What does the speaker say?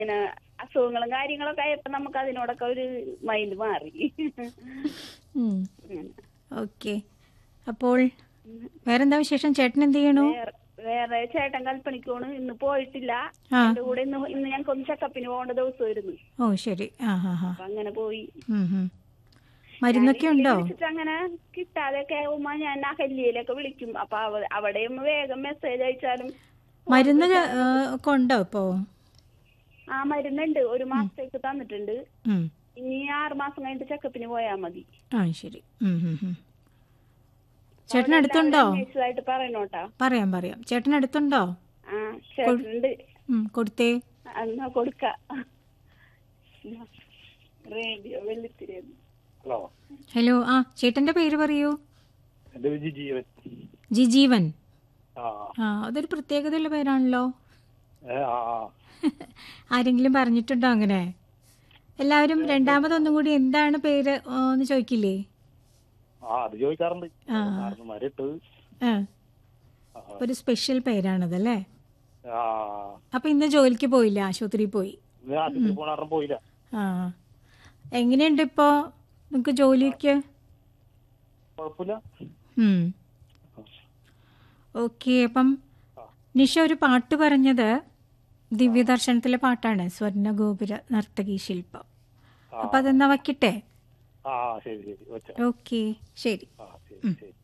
ഇങ്ങനെ അസുഖങ്ങളും കാര്യങ്ങളൊക്കെ ആയപ്പോ നമുക്ക് അതിനോടൊക്കെ ഒരു മൈൻഡ് മാറി ഉം. ഉം. ഓക്കെ അപ്പോൾ വേറെന്താ വിശേഷം ചേട്ടൻ എന്ത് ചെയ്യണു വേറെ വേറെ ചേട്ടൻ കൽപ്പണിക്കോണ് ഇന്ന് പോയിട്ടില്ല ആ എന്റെ കൂടെ ഇന്ന് ഇന്ന് ഞങ്ങൾക്കൊന്ന് ചെക്കപ്പിന് പോകേണ്ട ദിവസമായിരുന്നു ഓ ശരി ആ ഹാ ഹാ അപ്പൊ അങ്ങനെ പോയി ഉം, ഉം. മരുന്നൊക്കെ ഞാൻ ഇതില് ഉണ്ടോ വിളിച്ചിട്ട് അങ്ങനെ കിട്ടാതെയൊക്കെ ആവുമ്പോ ഞാൻ അഹല്യയിലൊക്കെ വിളിക്കും അപ്പൊ അവ- അവിടെയും വേഗം മെസ്സേജ് അയച്ചാലും മരുന്ന് ച- ഏ, ഒക്കെ ഉണ്ടോ ഇപ്പോ ആ മരുന്നുണ്ട് ഒരു മാസത്തേക്ക് തന്നിട്ടുണ്ട് ഉം. ഇനി ആറ് മാസം കഴിഞ്ഞിട്ട് ചെക്കപ്പിന് പോയാ മതി ആ ശരി ഉം, ഉം, ഉം. ചേട്ടൻ അടുത്തുണ്ടോ അന്വേഷിച്ചതായിട്ട് പറയണോട്ടാ പറയാം പറയാം ചേട്ടൻ അടുത്തുണ്ടോ ആ ചേട്ടനുണ്ട് ഉം, കൊടുത്തേ എന്നാ കൊടുക്ക റേഡിയോ വെള്ളിത്തിരി ഹലോ ഹലോ ആ ചേട്ടന്റെ പേര് പറയൂ എൻ്റെ പേര് ജീവൻ ജി ജീവൻ ആ ആ അതൊരു പ്രത്യേകതയുള്ള പേരാണല്ലോ ഏ, ആ ആ. ആരെങ്കിലും പറഞ്ഞിട്ടുണ്ടോ അങ്ങനെ എല്ലാവരും രണ്ടാമതൊന്നും കൂടി എന്താണ് പേര് ആ, എന്ന് ചോദിക്കില്ലേ ആ അത് ചോദിക്കാറുണ്ട് ആ. കാരണന്മാരിട്ട് ആ ഒരു സ്പെഷ്യൽ പേരാണതല്ലേ ആ അപ്പൊ ഇന്ന് ജോലിക്ക് പോയില്ല ആശുപത്രിയിൽ പോയി ഇന്ന് ആശുപത്രി പോണ കാരണം പോയില്ല ആ എങ്ങനെയുണ്ട് ഇപ്പോ നിങ്ങൾക്ക് ജോലിക്ക് കുഴപ്പമില്ല ഓക്കെ അപ്പം നിഷ ഒരു പാട്ട് പറഞ്ഞത് ദിവ്യദർശനത്തിലെ പാട്ടാണ് സ്വർണ്ണഗോപുര നർത്തകി ശില്പം ആ അപ്പൊ അതെന്നാ വയ്ക്കട്ടെ ആ ശരി ശരി ഒച്ച ഓക്കെ ശരി ആ ശരി ശരി